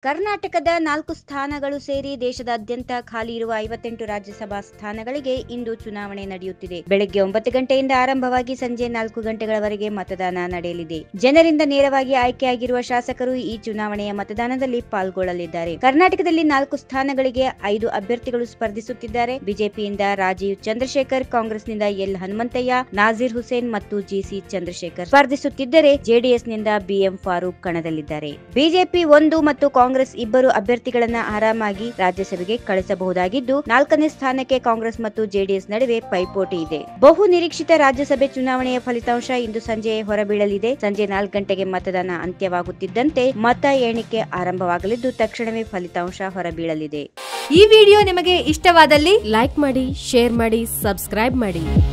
ಕರ್ನಾಟಕದ ನಾಲ್ಕು ಸ್ಥಾನಗಳು ಸೇರಿ ದೇಶದಾದ್ಯಂತ ಖಾಲಿ ಇರುವ ಐವತ್ತೆಂಟು ರಾಜ್ಯಸಭಾ ಸ್ಥಾನಗಳಿಗೆ ಇಂದು ಚುನಾವಣೆ ನಡೆಯುತ್ತಿದೆ ಬೆಳಗ್ಗೆ ಒಂಬತ್ತು ಗಂಟೆಯಿಂದ ಆರಂಭವಾಗಿ ಸಂಜೆ ನಾಲ್ಕು ಗಂಟೆಗಳವರೆಗೆ ಮತದಾನ ನಡೆಯಲಿದೆ ಜನರಿಂದ ನೇರವಾಗಿ ಆಯ್ಕೆಯಾಗಿರುವ ಶಾಸಕರು ಈ ಚುನಾವಣೆಯ ಮತದಾನದಲ್ಲಿ ಪಾಲ್ಗೊಳ್ಳಲಿದ್ದಾರೆ ಕರ್ನಾಟಕದಲ್ಲಿ ನಾಲ್ಕು ಸ್ಥಾನಗಳಿಗೆ ಐದು ಅಭ್ಯರ್ಥಿಗಳು ಸ್ಪರ್ಧಿಸುತ್ತಿದ್ದಾರೆ ಬಿಜೆಪಿಯಿಂದ ರಾಜೀವ್ ಚಂದ್ರಶೇಖರ್ ಕಾಂಗ್ರೆಸ್ನಿಂದ ಎಲ್ ಹನುಮಂತಯ್ಯ ನಾಜೀರ್ ಹುಸೇನ್ ಮತ್ತು ಜಿಸಿ ಚಂದ್ರಶೇಖರ್ ಸ್ಪರ್ಧಿಸುತ್ತಿದ್ದರೆ ಜೆಡಿಎಸ್ನಿಂದ ಬಿಎಂ ಫಾರೂಕ್ ಕಣದಲ್ಲಿದ್ದಾರೆ ಬಿಜೆಪಿ ಒಂದು ಮತ್ತು ಕಾಂಗ್ರೆಸ್ ಇಬ್ಬರು ಅಭ್ಯರ್ಥಿಗಳನ್ನ ಆರಾಮಾಗಿ ರಾಜ್ಯಸಭೆಗೆ ಕಳಿಸಬಹುದಾಗಿದ್ದು ನಾಲ್ಕನೇ ಸ್ಥಾನಕ್ಕೆ ಕಾಂಗ್ರೆಸ್ ಮತ್ತು ಜೆಡಿಎಸ್ ನಡುವೆ ಪೈಪೋಟಿ ಇದೆ ಬಹು ನಿರೀಕ್ಷಿತ ರಾಜ್ಯಸಭೆ ಚುನಾವಣೆಯ ಫಲಿತಾಂಶ ಇಂದು ಸಂಜೆ ಹೊರಬೀಳಲಿದೆ ಸಂಜೆ ನಾಲ್ಕು ಗಂಟೆಗೆ ಮತದಾನ ಅಂತ್ಯವಾಗುತ್ತಿದ್ದಂತೆ ಮತ ಎಣಿಕೆ ಆರಂಭವಾಗಲಿದ್ದು ತಕ್ಷಣವೇ ಫಲಿತಾಂಶ ಹೊರಬೀಳಲಿದೆ ಈ ವಿಡಿಯೋ ನಿಮಗೆ ಇಷ್ಟವಾದಲ್ಲಿ ಲೈಕ್ ಮಾಡಿ ಶೇರ್ ಮಾಡಿ ಸಬ್ಸ್ಕ್ರೈಬ್ ಮಾಡಿ